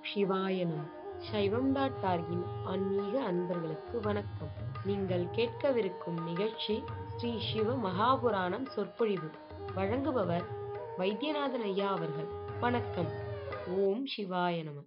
சிவாய நம சைவம் டாட் டார்கின் ஆன்மீக அன்பர்களுக்கு வணக்கம் நீங்கள் கேட்கவிருக்கும் நிகழ்ச்சி ஸ்ரீ சிவ மகாபுராணம் சொற்பொழிவு வழங்குபவர் வைத்தியநாதன் ஐயா அவர்கள் வணக்கம் ஓம் சிவாய நம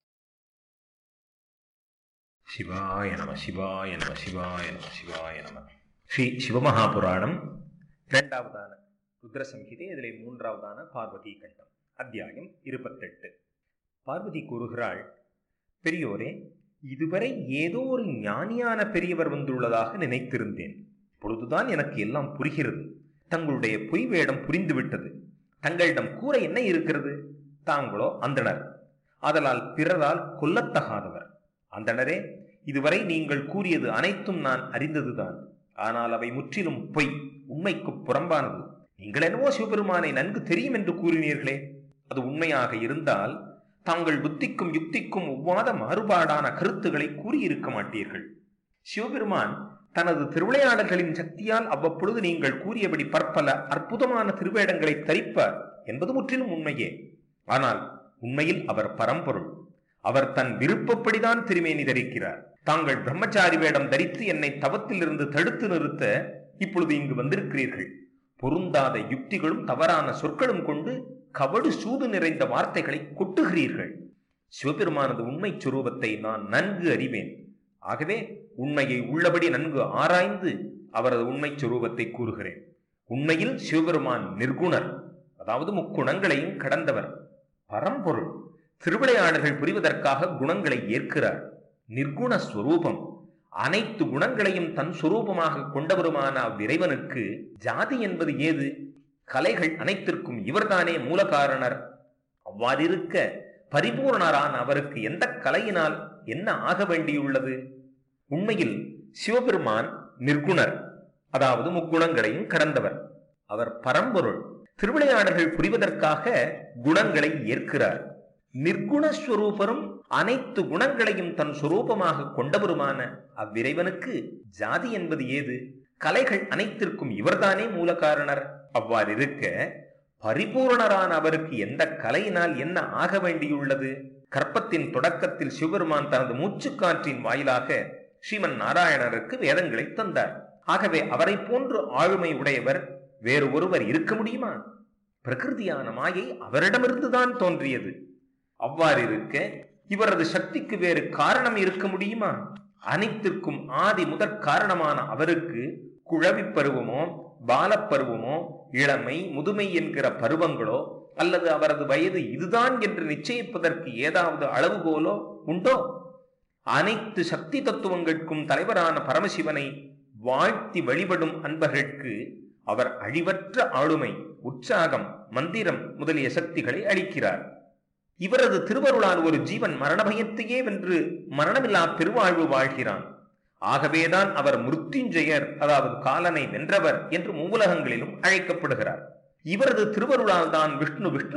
சிவாய நம சிவாய நம சிவாய நம சிவாய நம ஸ்ரீ சிவமகாபுராணம் இரண்டாவதான ருத்ர சம்ஹிதை இதில் மூன்றாவதான பார்வதி கண்டம் அத்தியாயம் இருபத்தெட்டு பார்வதி கூறுகிறாள் பெரியோரே இதுவரை ஏதோ ஒரு ஞானியான பெரியவர் வந்துள்ளதாக நினைத்திருந்தேன் பொழுதுதான் எனக்கு எல்லாம் புரிகிறது தங்களுடைய பொய் வேடம் புரிந்துவிட்டது தங்களிடம் கூற என்ன இருக்கிறது தாங்களோ அந்தணர் அதலால் பிறரால் கொல்லத்தகாதவர் அந்தணரே இதுவரை நீங்கள் கூறியது அனைத்தும் நான் அறிந்ததுதான் ஆனால் அவை முற்றிலும் பொய் உண்மைக்கு புறம்பானது நீங்கள் என்னவோ சிவபெருமானை நன்கு தெரியும் என்று கூறினீர்களே அது உண்மையாக இருந்தால் தாங்கள் புத்திக்கும் யுக்திக்கும் ஒவ்வாத மாறுபாடான கருத்துக்களை கூறியிருக்க மாட்டீர்கள் சிவபெருமான் தனது திருவிளையாடல்களின் சக்தியால் அவ்வப்பொழுது நீங்கள் கூறியபடி பற்பல அற்புதமான திருவேடங்களை தரிப்பார் என்பது முற்றிலும் உண்மையே ஆனால் உண்மையில் அவர் பரம்பொருள் அவர் தன் விருப்பப்படிதான் திருமேனி தரிக்கிறார் தாங்கள் பிரம்மச்சாரி வேடம் தரித்து என்னை தவத்திலிருந்து தடுத்து நிறுத்த இப்பொழுது இங்கு வந்திருக்கிறீர்கள் பொருந்தாத யுக்திகளும் தவறான சொற்களும் கொண்டு கவடு சூது நிறைந்த வார்த்தைகளை கொட்டுகிறீர்கள் சிவபெருமானது உண்மை சுரூபத்தை நான் நன்கு அறிவேன் ஆகவே உண்மையை உள்ளபடி நன்கு ஆராய்ந்து அவரது உண்மை சுரூபத்தை கூறுகிறேன் உண்மையில் சிவபெருமான் நிர்குணர் அதாவது முக்குணங்களையும் கடந்தவர் பரம்பொருள் திருவிளையாடல்கள் புரிவதற்காக குணங்களை ஏற்கிறார் நிர்குண ஸ்வரூபம் அனைத்து குணங்களையும் தன் சுரூபமாக கொண்டவருமான அவ்விறைவனுக்கு ஜாதி என்பது ஏது கலைகள் அனைத்திற்கும் இவர்தானே மூல காரணர் அவ்வாறிருக்க பரிபூர்ணரான அவருக்கு எந்த கலையினால் என்ன ஆக வேண்டியுள்ளது உண்மையில் சிவபெருமான் நிர்குணர் அதாவது முக்குணங்களையும் கடந்தவர் அவர் பரம்பொருள் திருவிளையாடல்கள் புரிவதற்காக குணங்களை ஏற்கிறார் நிர்குணஸ்வரூபரும் அனைத்து குணங்களையும் தன் சுரூபமாக கொண்டவருமான அவ்விறைவனுக்கு ஜாதி என்பது ஏது கலைகள் அனைத்திற்கும் இவர்தானே மூல காரணர் அவ்வாறிருக்க பரிபூர்ணரான அவருக்கு எந்த கலையினால் என்ன ஆக வேண்டியுள்ளது கற்பத்தின் தொடக்கத்தில் சிவபெருமான் தனது மூச்சுக்காற்றின் வாயிலாக ஸ்ரீமன் நாராயணருக்கு வேதங்களை தந்தார் ஆகவே அவரை போன்று ஆளுமை உடையவர் வேறு ஒருவர் இருக்க முடியுமா பிரகிருதியான மாயை அவரிடமிருந்துதான் தோன்றியது அவ்வாறிருக்க இவரது சக்திக்கு வேறு காரணம் இருக்க முடியுமா அனைத்திற்கும் ஆதி முதற் காரணமான அவருக்கு குழவி பருவமோ பாலப்பருவமோ இளமை முதுமை என்கிற பருவங்களோ அல்லது அவரது வயது இதுதான் என்று நிச்சயிப்பதற்கு ஏதாவது அளவுகோலோ உண்டோ அனைத்து சக்தி தத்துவங்களுக்கும் தலைவரான பரமசிவனை வாழ்த்தி வழிபடும் அன்பர்களுக்கு அவர் அழிவற்ற ஆளுமை உற்சாகம் மந்திரம் முதலிய சக்திகளை அளிக்கிறார் இவரது திருவருளால் ஒரு ஜீவன் மரண பயத்தையே வென்று மரணமில்லா பெருவாழ்வு வாழ்கிறான் ஆகவேதான் அவர் மிருத்யுஞ்செயர் அதாவது காலனை வென்றவர் என்று மூவுலகங்களிலும் அழைக்கப்படுகிறார் இவரது திருவருளால் தான் விஷ்ணு விஷ்ணு